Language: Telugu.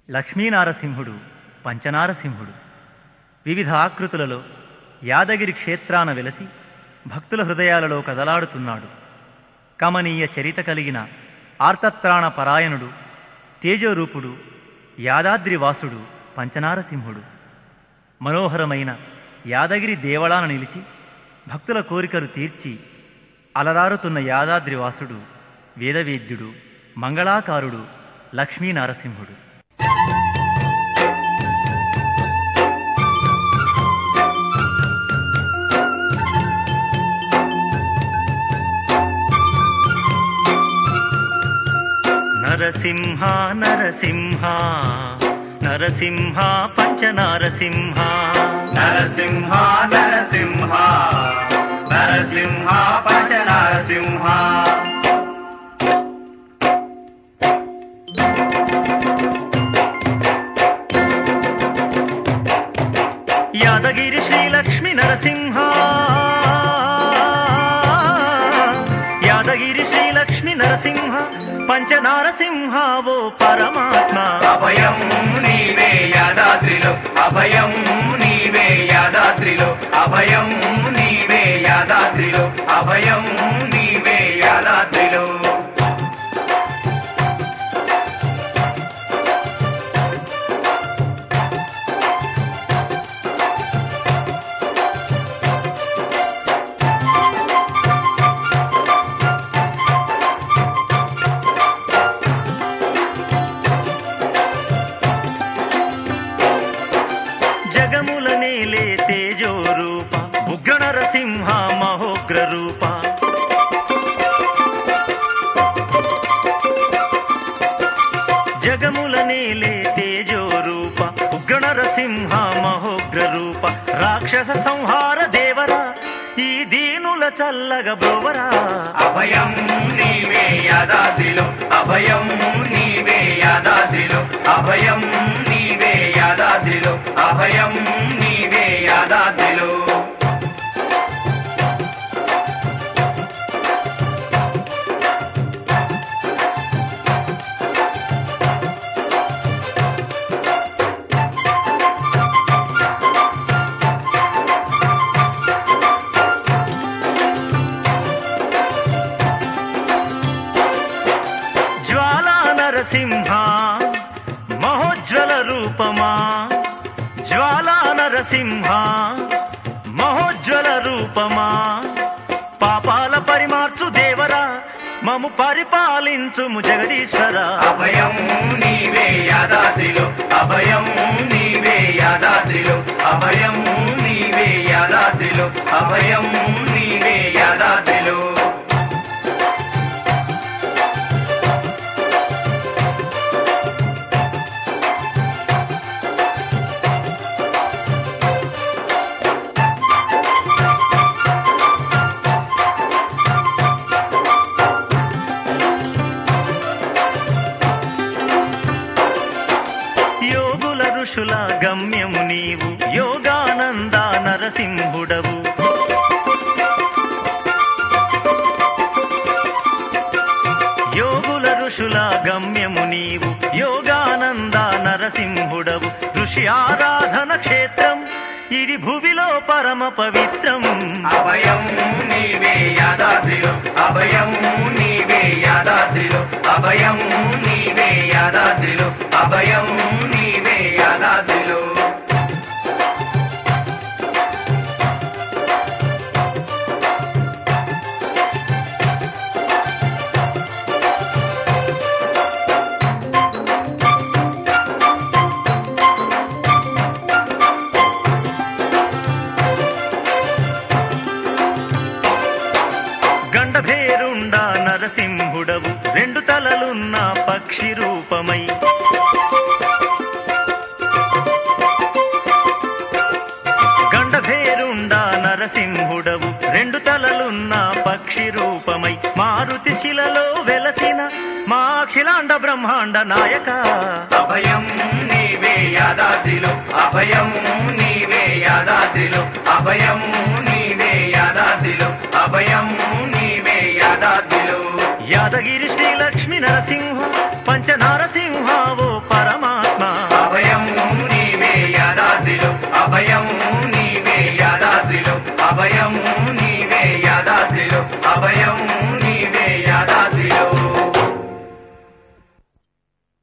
లక్ష్మీనారసింహుడు పంచనారసింహుడు వివిధ ఆకృతులలో యాదగిరి క్షేత్రాన వెలసి భక్తుల హృదయాలలో కదలాడుతున్నాడు కమనీయ చరిత కలిగిన ఆర్తత్రాణ పరాయణుడు తేజోరూపుడు యాదాద్రివాసుడు పంచనారసింహుడు మనోహరమైన యాదగిరి దేవళాన నిలిచి భక్తుల కోరికలు తీర్చి అలరారుతున్న యాదాద్రివాసుడు వేదవేద్యుడు మంగళాకారుడు లక్ష్మీనారసింహుడు నరసింహ నరసింహ నరసింహ పంచనారసింహ నరసింహ నరసింహ నరసింహ పంచ నరసింహ యాదగిరి శ్రీ లక్ష్మీ నరసింహ యాదగిరి శ్రీ లక్ష్మీ నరసింహ పంచనారసింహ ఓ పరమాత్మ అభయం నీవే యాదాద్రిలో అభయం నీవే యాదాద్రిలో అభయం నీవే యాదాద్రిలో అభయం నీవే యాదాద్రిలో జగముల నేలే తేజో రూప ఉగ్ర నరసింహ మహోగ్ర రూప జగముల నేలే తేజో రూప ఉగ్ర నరసింహ మహోగ్ర రూప రాక్షస సంహార దేవరా ఈ దీనుల చల్లగ బ్రోవరా అభయం నీవే యాదాద్రిలో అభయం నీవే యాదాద్రిలో అభయం నీవే యాదాద్రిలో అభయం నీవే యాదాద్రిలో జ్వాలా నరసింహ మహోజ్వల రూపమా జ్వాలా నరసింహ మహోజ్వల రూపమా పాపాల పరిమార్చు దేవరా మము పరిపాలించుము జగదీశ్వర అభయం నీవే యాదాద్రిలో అభయం నీవే యాదాద్రిలో అభయం నీవే యాదాద్రిలో అభయం నీవే యాదాద్రిలో యోగుల ఋషుల గమ్యము నీవు యోగానంద నరసింహుడవు యోగుల ఋషుల గమ్యము నీవు యోగానంద నరసింహుడవు ఋషి ఆరాధన క్షేత్రం ఇది భువిలో పరమ పవిత్రం అభయం నీవే యాదాద్రిలో అభయం నీవే యాదాద్రిలో అభయం నీవే యాదాద్రిలో అభయం నీవే యాదాద్రిలో గండభేరుండ నరసింహుడవు రెండు తలలున్న పక్షి రూపమై గండభేరుండ నరసింహుడవు రెండు తలలున్న పక్షి రూపమై మారుతి శిలలో వెలసిన మా అఖిలాండ బ్రహ్మాండ నాయక అభయం నీవే యాదాద్రిలో అభయం నీవే యాదాద్రిలో అభయం నీవే యాదాద్రిలో అభయం నీవే యాదాద్రిలో యాదగిరి శ్రీ లక్ష్మీ నరసింహ పంచనారసింహ ఓ పరమాత్మ అభయం